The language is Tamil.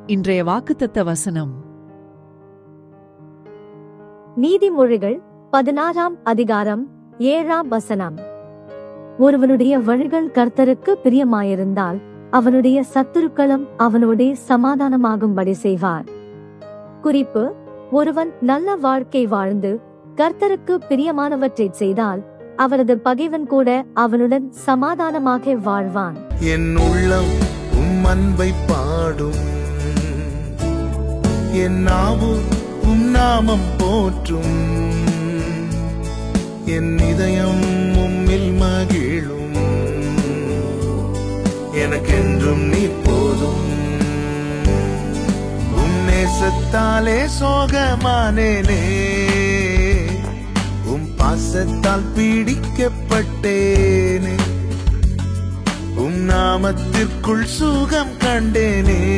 இன்றைய வாக்குத்தத்த வசனம் நீதிமொழிகள் பதினாறாம் அதிகாரம் ஏழாம் வசனம் ஒருவனுடைய வழிகள் கர்த்தருக்கு பிரியமாயிருந்தால் அவனுடைய சத்துருக்களும் அவனோடே சமாதானமாகும்படி செய்வார் குறிப்பு ஒருவன் நல்ல வாழ்க்கை வாழ்ந்து கர்த்தருக்கு பிரியமானவற்றைச் செய்தால் அவரது பகைவன் கூட அவனுடன் சமாதானமாக வாழ்வான் என் உள்ளம் உம் அன்பை பாடும் என் நாவு உம் நாமம் போற்றும் என் இதயம் உம்மில் மகிழும் எனக்கென்றும் நீ போதும் உம் நேசத்தாலே சோகமானேனே உம் பாசத்தால் பீடிக்கப்பட்டேனே உம் நாமத்திற்குள் சுகம் கண்டேனே